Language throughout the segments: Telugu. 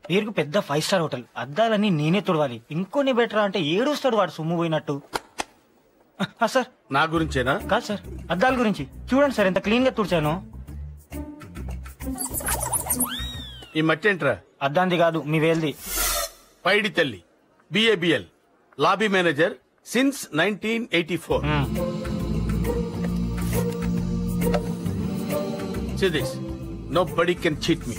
పేరుకు పెద్ద ఫైవ్ స్టార్ హోటల్ అద్దాలన్నీ నేనే తుడవాలి ఇంకొన్ని బెటర్ అంటే ఏడుస్తాడు వాడు సొమ్ము పోయినట్టు ఆ, సార్ నా గురించేనా కాదు సార్ అద్దాల గురించి చూడండి సార్ ఎంత క్లీన్ గా తుడిచాను ఈ మట్టి ఏంట్రా అద్దాంది కాదు మీ వేల్ది పైడి తల్లి BABL lobby manager since nineteen eighty four hmm. This nobody can cheat me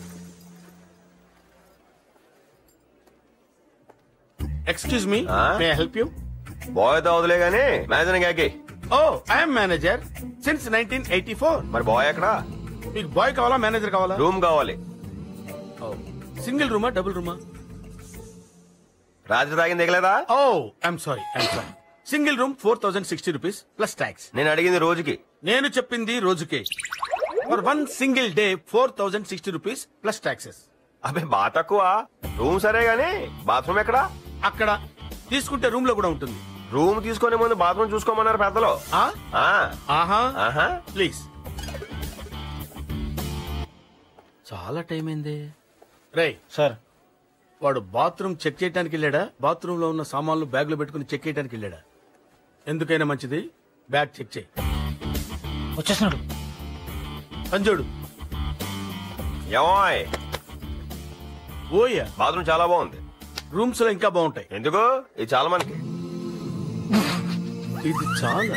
excuse me ఆ? మే హెల్ప్ యూ బాయ్ తో వదిలే గానీ మేనేజర్ గాకి oh I'm manager since nineteen eighty four మరి బాయ్ ఎక్కడ మీకు బాయ్ కావాలా మేనేజర్ కావాలా రూమ్ కావాలి సింగిల్ రూమా డబుల్ రూమా రాత్రి తాగింది దిగలేదా oh I'm sorry I'm sorry single room four thousand sixty rupees plus tax నేను అడిగింది రోజుకి నేను చెప్పింది రోజుకే for one single day four thousand sixty rupees plus taxes అబ్బే బా తక్కువ రూమ్ సరే గానీ బాత్రూమ్ ఎక్కడ అక్కడ తీసుకుంటే రూమ్ లో కూడా ఉంటుంది రూమ్ తీసుకునే ముందు బాత్రూమ్ చూసుకోమన్నారు పెద్దలు ఆ? ఆ, ఆహా ఆహా ప్లీజ్ చాలా టైం అయింది రే సార్ వాడు బాత్రూమ్ చెక్ చేయడానికి వెళ్ళాడా బాత్రూమ్ లో ఉన్న సామాన్లు బ్యాగ్ లో పెట్టుకుని చెక్ చేయడానికి వెళ్ళాడా ఎందుకైనా మంచిది బ్యాగ్ చెక్ చేయి వచ్చేస్తున్నాడు సంజోడు ఏమాయ్ ఓయ్యా బాత్రూమ్ చాలా బాగుంది రూమ్స్ లో ఇంకా బాగుంటాయి ఎందుకు ఇది చాలా మనకి ఇది చాలా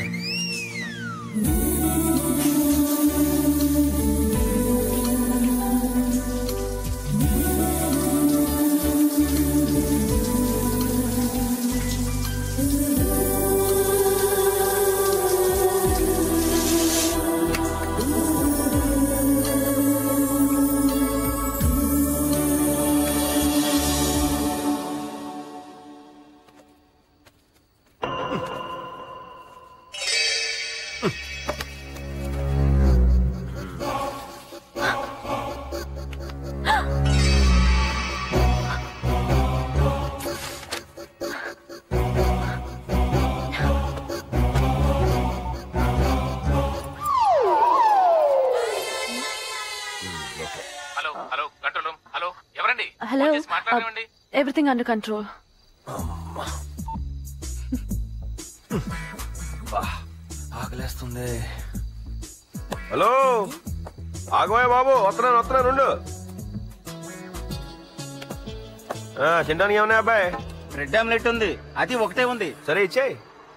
hello hello control room hello ఎవరండి హలో ఫోన్ చేసి మాట్లాడనివ్వండి ఎవ్రీథింగ్ అండర్ కంట్రోల్ ఆకలేస్తుంది హలో ఆగమయ్య బాబు వస్తున్నాను వస్తున్నాను ఉండు ఆ, తినడానికి ఏమన్నా అబ్బాయి బ్రెడ్ ఆమ్లెట్ ఉంది అది ఒకటే ఉంది సరే ఇచ్చేయి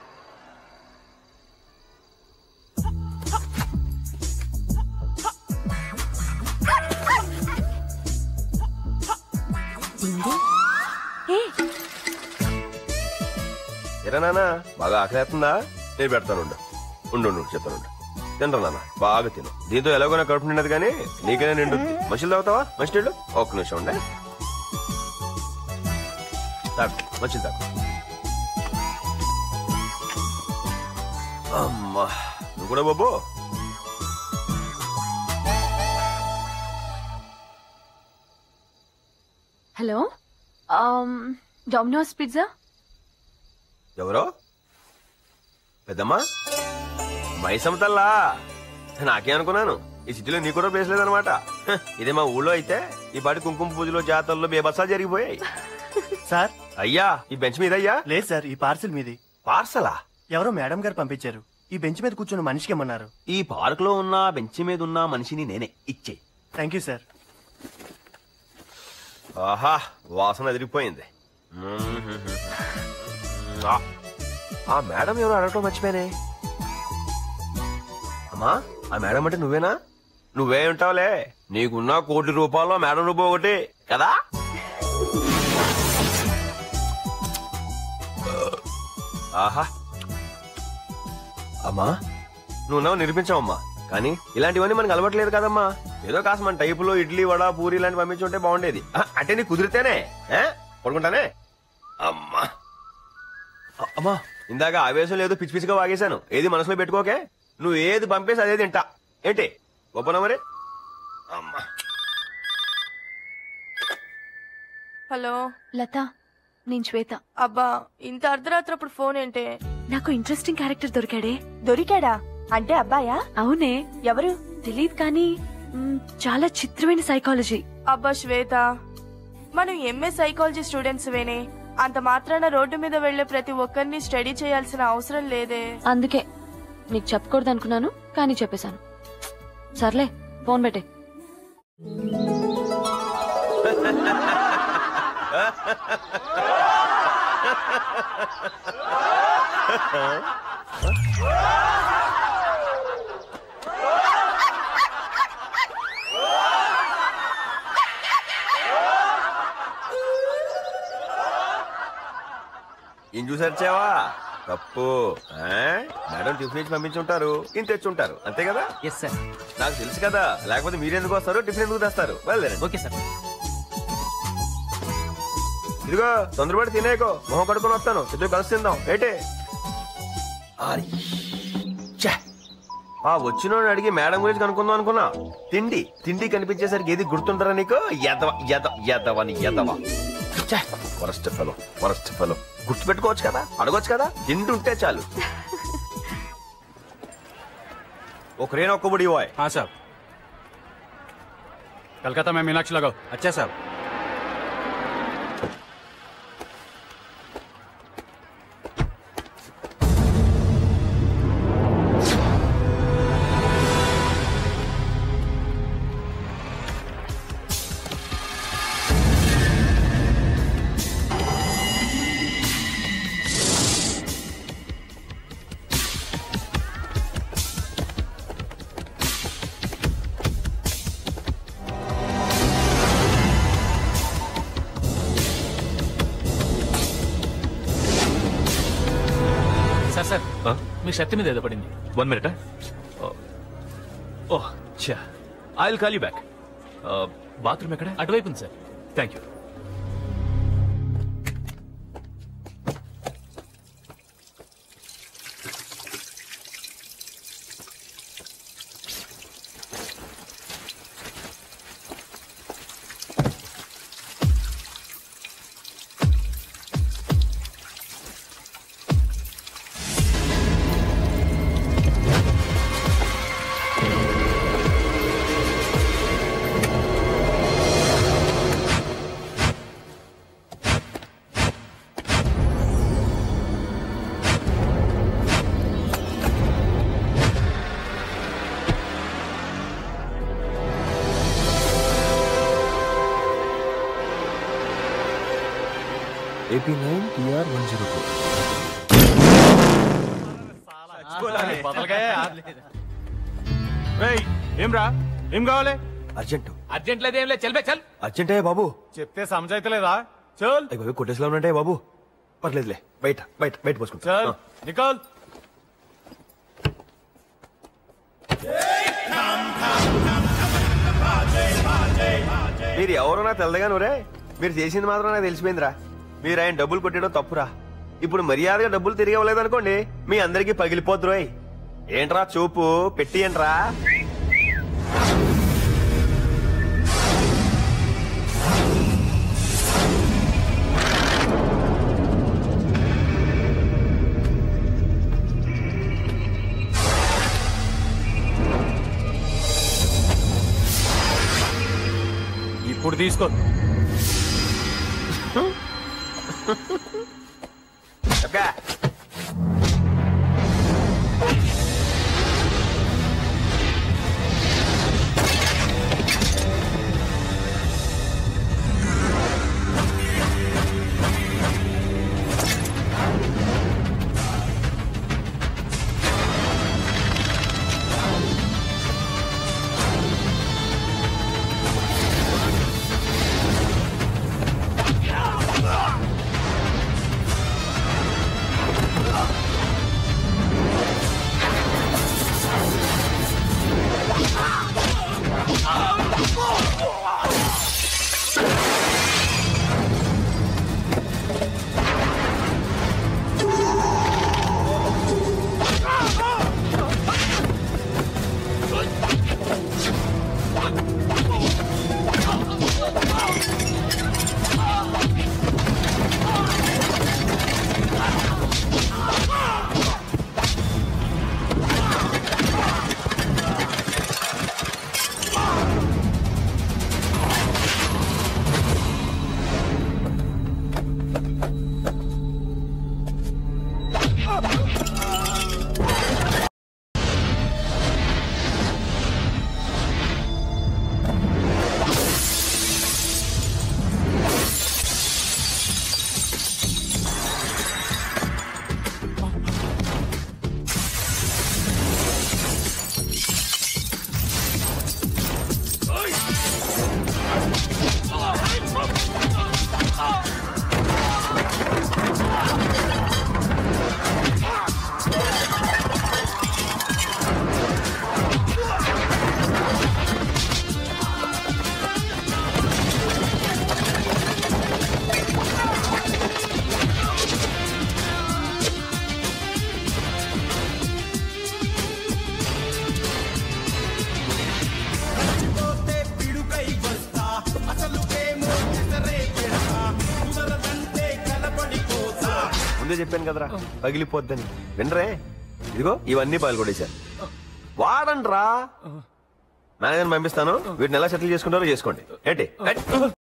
ఎరా నాన్న బాగా ఆకలేస్తుందా నేను పెడతాను ఉండు ఉండు ఉండు చెప్తాను ఉండు తినరా నాన్న బాగా తిను దీంతో ఎలాగోనా కడుపు నిండదు కానీ నీకైనా నిండుద్ది మనుషులు తాగుతావా మంచి నీళ్ళు ఒక్క నిమిషం ఉండే తాగు మంచిది తాగు అమ్మా నువ్వు కూడా బాబు హలో డామినోస్ పిజ్జా ఎవరో పెద్దమ్మా మైసమ్మ నాకే అనుకున్నాను ఈ సిటీలో నీ కూడా ప్లేస్ లేదనమాట హ, ఇదే మా ఊళ్ళో అయితే ఈ పాటి కుంకుమ పూజలు జాతరలు బేబసాలు జరిగిపోయాయి సార్ అయ్యా ఈ బెంచ్ మీద అయ్యా లేదు సార్ ఈ పార్సిల్ మీది పార్సలా ఎవరో మేడం గారు పంపించారు ఈ బెంచ్ మీద కూర్చున్న మనిషికి ఇమ్మన్నారు ఈ పార్క్ లో ఉన్న బెంచ్ మీద ఉన్న మనిషిని నేనే ఇచ్చే థ్యాంక్ యూ సార్ ఆహా వాసన ఎదిరిపోయింది ఆ, ఆ మేడం ఎవరు అడగటం మర్చిపోయానే అమ్మా ఆ మేడం అంటే నువ్వేనా నువ్వే ఉంటావులే నీకున్న కోటి రూపాయల్లో మేడం రూపాయి ఒకటి కదా ఆహా అమ్మా నువ్వు నవ్వు నిరూపించావమ్మా కానీ ఇలాంటివన్నీ మనకు అలవాట్లేదు కదమ్మా ఏదో కాస్త మన టైపులో ఇడ్లీ వడ పూరి ఇలాంటి పంపించుంటే బాగుండేది ఆ, అంటే నీకు కుదిరితేనే ఏ? పడుకుంటానే అమ్మా అ- అమ్మా ఇందాక ఆవేశం లేదు పిచ్చి పిచ్చిగా వాగేశాను ఏది మనసులో పెట్టుకోకే నువ్వు ఏది పంపేసి అదే తింటా ఏంటి గొప్పనా మరి అమ్మా హలో లత నేను శ్వేత అబ్బా ఇంత అర్ధరాత్రి అప్పుడు ఫోన్ ఏంటే నాకు ఇంట్రెస్టింగ్ క్యారెక్టర్ దొరికాడే దొరికాడా అంటే అబ్బాయా అవునే ఎవరు తెలియదు కానీ మ్, చాలా చిత్రమైన సైకాలజీ అబ్బా శ్వేత మనం ఎంఏ సైకాలజీ స్టూడెంట్స్ వేనే అంత మాత్రాన రోడ్డు మీద వెళ్లే ప్రతి ఒక్కరిని స్టడీ చేయాల్సిన అవసరం లేదే అందుకే నీకు చెప్పకూడదు అనుకున్నాను కానీ చెప్పేశాను సర్లే ఫోన్ పెట్టే ఏం చూసారు చేవా తప్పు ఆ? మేడం టిఫిన్ ఇచ్చి పంపించుంటారు ఇంత తెచ్చుంటారు అంతే కదా ఎస్ సార్ నాకు తెలుసు కదా లేకపోతే మీరు ఎందుకు వస్తారు టిఫిన్ ఎందుకు తెస్తారు వెళ్ళండి ఓకే సార్ ఇదిగో తొందరపడి తినేకో మొహం కడుకొని వస్తాను ఇద్దరు కలిసి తిందాం ఏంటి ఆరి. ఛే. ఆ వచ్చినోడు అడిగి మేడం గురించి కనుక్కుందాం అనుకున్నా తిండి తిండి కనిపించేసరికి ఏది గుర్తుంటారా నీకు ఎదవ ఎదవ ఎదవని ఎదవ వరస్ట్ ఫెలో వరస్ట్ ఫెలో గుర్తుపెట్టుకోవచ్చు కదా అడగొచ్చు కదా తింటుంటే చాలు ఒకరేనా ఒక్కబడి వాయ్ हाँ साहब कलकत्ता में मीनाक्षी लगाओ अच्छा साहब సార్ సార్ మీ షర్ట్ మీద ఏదో పడింది వన్ మినిట్ ఓహ్ చా I will call you back bathroom ఎక్కడ అటువైపు ఉంది sir thank you AP nine TR one zero two ఏం రా ఏం కావాలి అర్జెంట్ అర్జెంట్ లేదు ఏం లేదు చల్ బే చల్ అర్జెంటే బాబు చెప్తే సమజైతలేదా చల్ అయ్యి బాబు కొట్టేసిలో ఉన్నట్టే బాబు పర్లేదులే బయట బయట బయట పోసుకుంటా చల్ ఆ. నికల్ మీరు ఎవరో నాకు తెలదగా నువ్వురే మీరు చేసింది మాత్రం నాకు తెలిసిపోయిందిరా మీరు ఆయన డబ్బులు కొట్టడం తప్పురా ఇప్పుడు మర్యాదగా డబ్బులు తిరిగి ఇవ్వలేదు అనుకోండి మీ అందరికి పగిలిపోద్దురోయ్ ఏంట్రా చూపు పెట్టి ఏంట్రా ఇప్పుడు తీసుకో చెప్పగా ముందే చెప్పాను కదరా పగిలిపోద్దని వినరే ఇదిగో ఇవన్నీ పగలగొడేశారు వాడండి రా మేనేజర్ పంపిస్తాను వీటిని ఎలా సెటిల్ చేసుకుంటారో చేసుకోండి ఏంటి